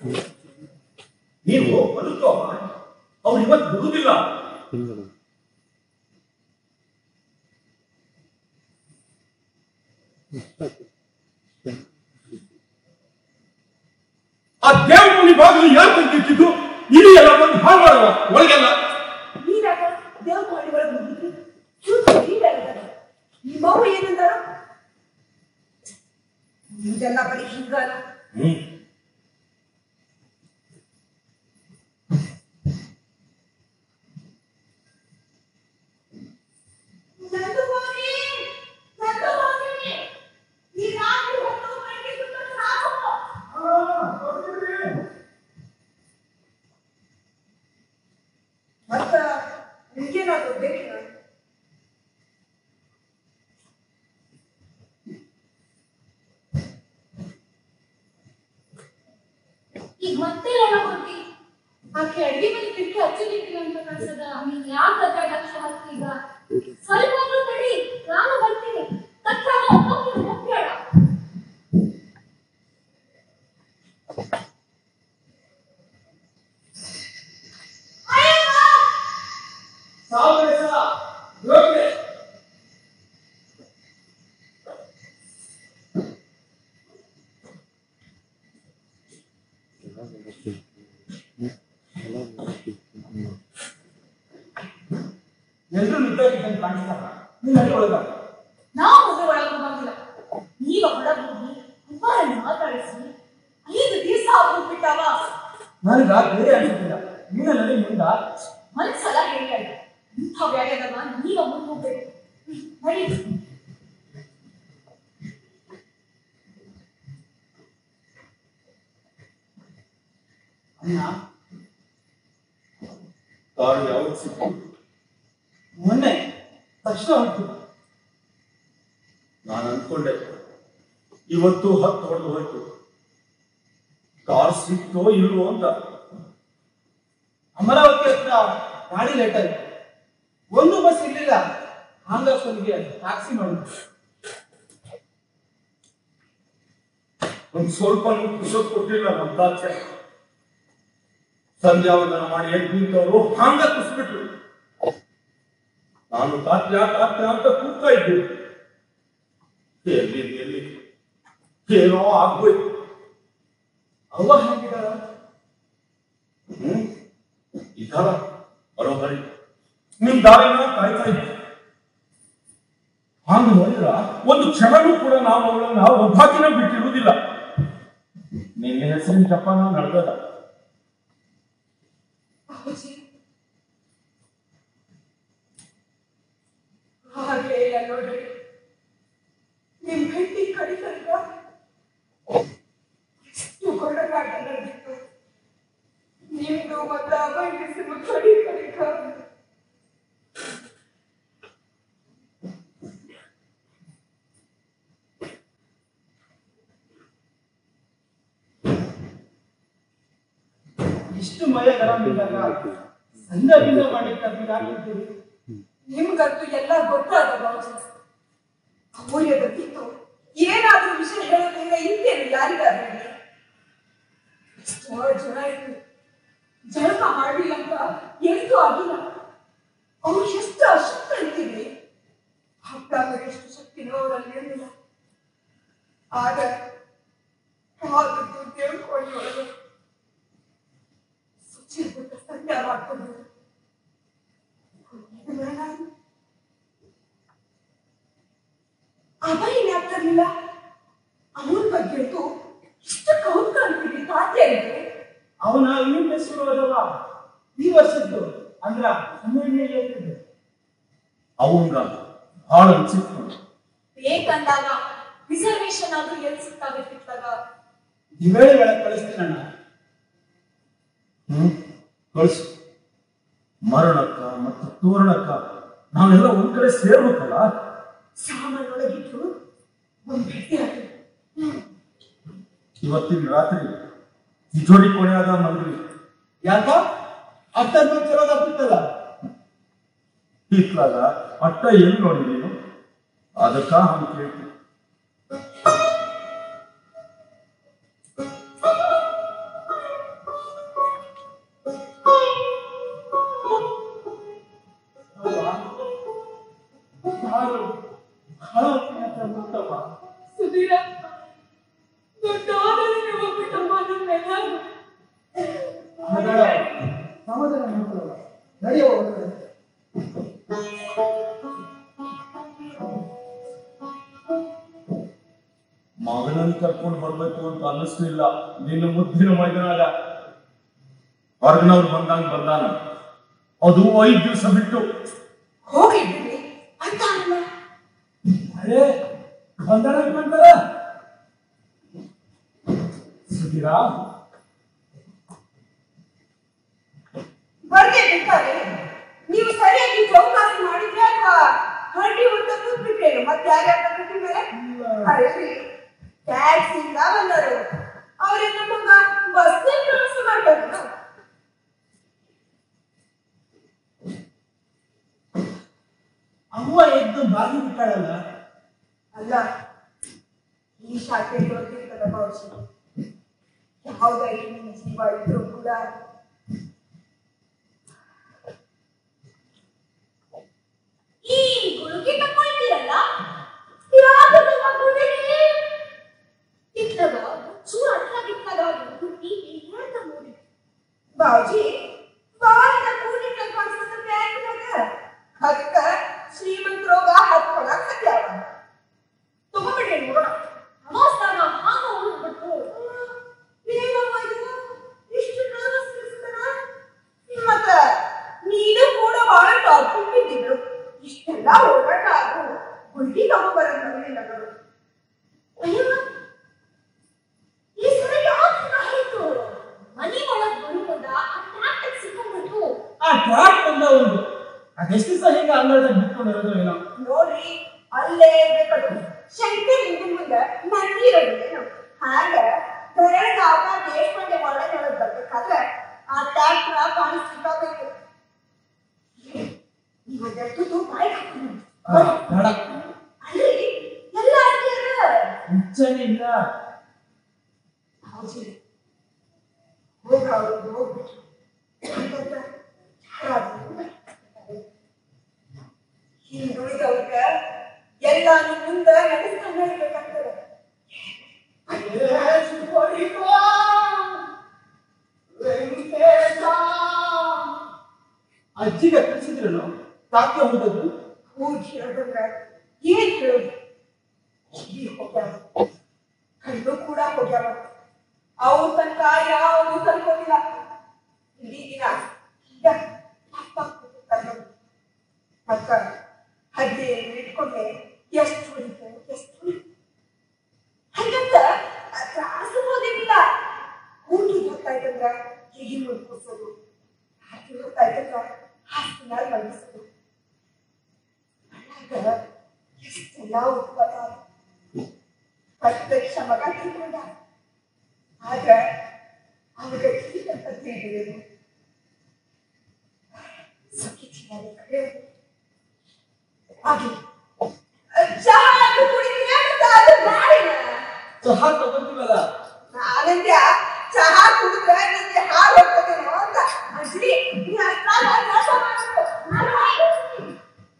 ನೀವು ಬದುಕೋ ಅವ್ರು ಇವತ್ತು ಬಿಡುವುದಿಲ್ಲ ಆ ದೇವಮುನಿ ಬಾಗಿಲು ಯಾರು ತೆಗೆದಿಟ್ಟಿದ್ದು ಇಡೀ ಎಲ್ಲ ಬಂದು ಹಾಳು ಮಾಡುವ ಒಳಗೆಲ್ಲ ನೀನಾಗ ದೇವ್ರ ಮಾಡಿ ಒಳಗೆ ಹೋಗಿದ್ರಿ ಚೂರು ನೀಡಲ್ಲ ನಿಮ್ಮವ್ವ ಏನಂದಾರ ಇದೆಲ್ಲ ಬರೀ ಹಿಂಗಾನ ಹ್ಮ್ ನಂದು ಹೋಗಿ ನಂದು ಹೋಗಿ ಈ ರಾತ್ರಿ ಹೊತ್ತು ಮನೆಗೆ ಸುತ್ತ ಸಾಕು ಮತ್ತ ನಿಮ್ಗೇನಾದ್ರು ಬೇಕಿಲ್ಲ ಈಗ ಮತ್ತೆ ಏನೋ ಗೊತ್ತಿ ಆಕೆ ಅಡಿಗೆ ಮನೆ ಕಿಟಕಿ ಹಚ್ಚಿಟ್ಟಿಲ್ಲ ಅಂತ ಕಾಣಿಸದ ನೀನ್ ಯಾಕೆ ಅದ್ರ ಲಕ್ಷ ಹಾಕ್ತೀಗ ಸ್ವಲ್ಪ ಹೊತ್ತು ತಡಿ ನಾನು ಬರ್ತೀನಿ ತಕ್ಷಣ ಹೋಗ್ತೀನಿ ಹೋಗ್ಬೇಡ ಎಲ್ರು ನಿಂತೋಗಿದ್ದಂಗೆ ಕಾಣಿಸ್ತಾರ ನೀನ್ ಅಲ್ಲಿ ಒಳಗ ನಾವು ಮದುವೆ ಒಳಗೆ ಹೋಗಂಗಿಲ್ಲ ನೀವ ಹೊರಗೆ ಹೋಗಿ ಅಮ್ಮರನ್ನ ಮಾತಾಡಿಸಿ ಐದು ದಿವಸ ಆಗ್ಬಿಟ್ಟಾವ ನನಗ ಬೇರೆ ಅನ್ಸುತ್ತಿಲ್ಲ ನೀನ ನಡಿ ಮುಂದ ಮನ್ಸಲ್ಲ ಹೇಳಿ ಅಲ್ಲ ಇಂಥ ವ್ಯಾಯಾಮ ನೀವ ಮುಂದೆ ಹೋಗ್ಬೇಕು ನಡಿ ಅಣ್ಣ ಕಾರು ಯಾವಾಗ ಸಿಕ್ತು ಮೊನ್ನೆ ತಕ್ಷಣ ಹೊರಟು ನಾನು ಅಂದ್ಕೊಂಡೆ ಇವತ್ತು ಹತ್ತು ಹೊಡೆದು ಹೋಯ್ತು ಕಾರ್ ಸಿಕ್ತೋ ಇಲ್ವೋ ಅಂತ ಅಮರಾವತಿ ಹತ್ರ ಗಾಡಿ ಲೇಟ್ ಆಯ್ತು ಒಂದು ಬಸ್ ಇರ್ಲಿಲ್ಲ ಹಾಂಗಾಸ್ವನಿಗೆ ಟ್ಯಾಕ್ಸಿ ಮಾಡಿದ್ರು ಒಂದ್ ಸ್ವಲ್ಪ ಪುಷಪ್ ಕೊಟ್ಟಿಲ್ಲ ನಮ್ಮ ತಾಚೆ ಸಂಧ್ಯಾವಂದನ ಮಾಡಿ ಎದ್ದು ನಿಂತವರು ಹಾಂಗ ಕುಸ್ಬಿಟ್ರು ನಾನು ತಾತ್ಯ ತಾತ್ಯ ಅಂತ ಕೂಗ್ತಾ ಇದ್ದೆ ಎಲ್ಲಿ ಎಲ್ಲಿ ಏನೋ ಆಗ್ಬೋಯ್ತು ಅವ್ವ ಹೇಗಿದ್ದಾರ ಹ್ಮ್ ಇದ್ದಾರ ಬರೋಬರಿ ನಿಮ್ ದಾರಿನ ಕಾಯ್ತಾ ಇದ್ದೆ ಹಾಗೆ ನೋಡಿದ್ರ ಒಂದು ಕ್ಷಣನೂ ಕೂಡ ನಾವು ಅವಳನ್ನ ಒಬ್ಬಾಕಿನ ಬಿಟ್ಟಿರುವುದಿಲ್ಲ ನಿನ್ನ ಹೆಸರಿನ ಜಪಾನ ನಡೆದದ ಅಪ್ಪಾಜಿ ಹಾಗೆ ಇಲ್ಲ ನೋಡ್ರಿ ನಿಮ್ ಭೇಟಿ ಕಡಿತಂತ ಎಷ್ಟು ಕೊಡಗಾಟ ನಡೆದಿತ್ತು ನಿಮ್ದು ಮತ್ತ ಬಯಸಿದ ಕಡಿ ಕಡಿಕ ಇಷ್ಟು ಮಳೆ ಗರಂ ಇದ್ದಾಗ ಸಂಧ್ಯಾದಿಂದ ಮಾಡ್ಲಿಕ್ಕೆ ಅದು ಯಾಕಿರ್ತೀರಿ ನಿಮ್ಗಂತೂ ಎಲ್ಲ ಗೊತ್ತಾದ ಬಾಜು ಅಮೂಲ್ಯದಕ್ಕಿತ್ತು ಏನಾದ್ರೂ ವಿಷಯ ಹೇಳೋದ್ರಿಂದ ಇಂತೇನು ಯಾರಿಗಾದ್ರೂ ಹೇಳಿ ಎಷ್ಟೋ ಜನ ಇತ್ತು ಜಳಕ ಮಾಡಲಿಲ್ಲ ಅಂತ ಎಂತೂ ಆಗಿಲ್ಲ ಅವ್ರು ಎಷ್ಟು ಅಶಕ್ತ ಅಂತೀವಿ ಹತ್ತಾಗ ಎಷ್ಟು ಶಕ್ತಿನೋ ಅವರಲ್ಲಿ ಇರಲಿಲ್ಲ ಆಗ ಆದದ್ದು ದೇವ್ಕೊಳ್ಳಿ ಒಳಗೆ ಸುಚಿರ್ಬಿಟ್ಟ ಸಂಧ್ಯ ಮಾಡ್ಕೊಂಡು ಅಭಯ ಆಗ್ತಿರ್ಲಿಲ್ಲ ಅವನ ಬಗ್ಗೆ ಅಂತೂ ಇಷ್ಟು ಕೌತುಕ ಅಂತೀವಿ ತಾತ್ಯರಿಗೆ ಅವನ ಇನ್ನೊಂದು ಹೆಸರು ಅದವ ಈ ವರ್ಷದ್ದು ಅಂದ್ರ ಹನ್ನೆರಡನೇ ಇರ್ತದೆ ಅವಂಗ ಬಹಳ ಅನ್ಸಿತ್ತು ಬೇಕಂದಾಗ ರಿಸರ್ವೇಶನ್ ಆದ್ರೂ ಎಲ್ಲಿ ಸಿಗ್ತಾವೆ ಸಿಕ್ತಾಗ ದಿವೇಳಿ ಒಳಗೆ ಕಳಿಸ್ತೀನಣ್ಣ ಹ್ಮ್ ಕಳಿಸು ಮರಣಕ್ಕ ಮತ್ತು ತೋರಣಕ್ಕ ನಾವೆಲ್ಲ ಒಂದ್ ಕಡೆ ಸೇರ್ಬೇಕಲ್ಲ ಸಾಮಾನೊಳಗಿಟ್ಟು ಒಂದ್ ಭೇಟಿ ಆಗಿದೆ ಇವತ್ತಿನ ರಾತ್ರಿ ತಿಜೋಡಿ ಕೊನೆಯಾದ ಮಲ್ರಿ ಯಾಕ ಅಷ್ಟೊಂದು ಚಲೋ ತಪ್ಪಿತ್ತಲ್ಲ ಇತ್ಲಾಗ ಅಟ್ಟ ಎಲ್ಲಿ ನೋಡಿದೀನು ಅದಕ್ಕ ಹಂಗೆ ಕೇಳ್ತಿ ಕರ್ಕೊಂಡು ಬರ್ಬೇಕು ಅಂತ ಅನ್ನಿಸ್ಲಿಲ್ಲ ನಿನ್ನ ಮುದ್ದಿನ ಮೈದನಾಗ ಹೊರಗಿನವ್ರು ಬಂದಂಗ ಬಂದಾನ ಅದು ಐದು ದಿವಸ ಬಿಟ್ಟು ಹೋಗಿ ಬಿಡಿ ಅಂತ ಅಲ್ಲ ಅರೇ ಬಂದಾರ ಬಂದಾರ ಸುಧೀರಾ ಬರ್ಗೆ ಬೇಕಾದ್ರೆ ನೀವು ಸರಿಯಾಗಿ ಚೌಕಾಸಿ ಮಾಡಿದ್ರೆ ಅಥವಾ ಹಳ್ಳಿ ಉದ್ದ ಕೂತ್ಬಿಟ್ರೇನು ಮತ್ತೆ ಯಾರ್ಯಾರ ಬಿಟ್ಟ ಮೇಲೆ ಅರೇ ಟ್ಯಾಕ್ಸಿಂದ ಬಂದರು ಅವ್ರಿಗೆ ನಮಗ ಬಸ್ ಪ್ರವಾಸ ಮಾಡ್ಬೇಕು ಅವ್ವ ಎದ್ದು ಬಾಗಿ ಬಿಟ್ಟಾಳಲ್ಲ ಅಲ್ಲ ಈ ಶಾಖೆ ಗೊತ್ತಿರ್ತದ ಬಹುಶಃ ಯಾವುದಾಗಿ ನಿಮ್ಮ ಜೀವ ಇದ್ರೂ ಕೂಡ ಈ ಗುಡುಗಿ ತಕೊಳ್ತೀರಲ್ಲ ಯಾಕೆ ತಗೊಂಡಿರಿ ಇತ್ತಗ ಚೂರು ಅಟ್ಲಾಗಿತ್ತದ ಗುಡುಗಿ ಹೇಳ್ತ ನೋಡಿ ಬಾವುಜಿ ಬಾಳಿನ ಕೂಡಿಟ್ಟ ಕಾಣಿಸ್ತದ ಬ್ಯಾಂಕ್ನಾಗ ಅದಕ್ಕ ಶ್ರೀಮಂತರೋಗ ಹತ್ಕೊಳಕ್ ಹತ್ಯಾವ ತಗೊಂಡ್ಬಿಡ್ರಿ ನೋಡೋಣ ನಮಸ್ಕಾರ ಹಾಗ ಉಳಿದ್ಬಿಟ್ಟು ಏನವ್ವ ಇದು? ಇಷ್ಟು nervous ಅನ್ಸುತ್ತನ? ಮತ್ತ ನೀನು ಕೂಡ ಬಹಳ ಟಾಪಿಕ್ ಇದ್ದಿದ್ರು ಇಷ್ಟೆಲ್ಲ ಓಡಾಟ ಆಗು ಗುಂಡಿ ತಗೊಂಡ್ಬರೋದು ನೋಡ್ಲಿಲ್ಲ ನೋಡು ಅಯ್ಯೋ ಈ ಸಲ ಯಾಕೆ ಆಯ್ತು ಮನಿ ಒಳಗ್ ಬರುವುದ ಆ ಟ್ರಾಫಿಕ್ ಸಿಕ್ಕೊಂಡ್ಬಿಟ್ಟು ಆ ಟ್ರಾಕ್ ಬಂದ ಒಂದು ಅದೆಷ್ಟು ದಿವಸ ಹಿಂಗ ಅಂಗಳದಾಗ ಬಿಟ್ಕೊಂಡಿರೋದು ಏನೋ ನೋಡ್ರಿ ಅಲ್ಲೇ ಇರ್ಬೇಕದು ಶಂಕರ್ ಹಿಂದಿನ ಮುಂದೆ ನಂದಿರೋದೇನು ಹಾಗ ಬೆಳಗಾವ ದೇಶಪಾಂಡೆ ಒಳಗೊಳಗ್ ಬರ್ಬೇಕಾದ್ರೆ ಆ ಟ್ಯಾಕ್ಟ್ರ ಕಾಣಿಸ್ಲಿಕ್ಕಬೇಕು ಇವತ್ತು ಬಾಯ್ ಹಾಕ್ತೀನಿ ಆ, ಬೇಡ ಅಲ್ಲಿ ಎಲ್ಲ ಅಡ್ಗೆಯರ ಮುಂಚೆನೇ ಇಲ್ಲ ಹೌದು ಹೋಗ ಅವ್ರಿಗೆ ಹೋಗ್ಬಿಟ್ರು ಹಾಗಂತ ಯಾರಾದ್ರೂ ಹಿಂದುಳಿದವ್ರ ಎಲ್ಲಾನು ಮುಂದ ನಡೆಸ್ಕೊಂಡ ಇರ್ಬೇಕಾಗ್ತದೆ ಅಜ್ಜಿಗೆ ಕಳಿಸಿದ್ರಲ್ಲ ತಾಕೆ ಹೋದದ್ದು ಹೋಗಿ ಹೇಳೋದಂದ್ರ ಏನ್ ಹೇಳೋದು ಇಲ್ಲಿ ಹೋಗ್ಯಾವ ಕಣ್ಣು ಕೂಡ ಹೋಗ್ಯಾವ ಅವ್ರ ತನಕ ಯಾವುದು ತನ್ಕೋದಿಲ್ಲ ಇಡೀ ದಿನ ಈಗ ಅಪ್ಪ ಕೂತ್ಕೊಂಡು ಮತ್ತ ಹದ್ದೆ ಇಟ್ಕೊಂಡೆ ಎಷ್ಟು ಹೊಡಿತೆ ಎಷ್ಟು ಹೊಡಿತೆ ಹಂಗಂತ ತ್ರಾಸ ಹೋದಿಲ್ಲ ಊಟದ ಹೊತ್ತಾಯ್ತಂದ್ರ ಹೀಗೆ ಮುಡ್ಕೋಸೋದು ರಾತ್ರಿ ಹೊತ್ತಾಯ್ತಂದ್ರ ಹಾಸ್ತಿನ ಮಲಗಿಸೋದು ಮನ್ಯಾಗ ಎಷ್ಟೆಲ್ಲ ಉತ್ಪನ್ನ ಪ್ರತ್ಯಕ್ಷ ಮಗ ತಿಳ್ಕೊಂಡ ಆದ್ರ ಅವಗ ಅಂತ ತಿಳಿದಿಲ್ಲ ಸಖಿ ಚಿನ್ನದ ಕಡೆ ಹಾಗೆ ಚಹಾ ಅದು ಕುಡಿದ್ರೆ ಮತ್ತೆ ಅದು ಬ್ಯಾಡಿನ ಚಹಾ ತಗೊಂತೀವಲ್ಲ ನಾನಂದ್ಯ ಚಹಾ ಕುಡಿದ್ರೆ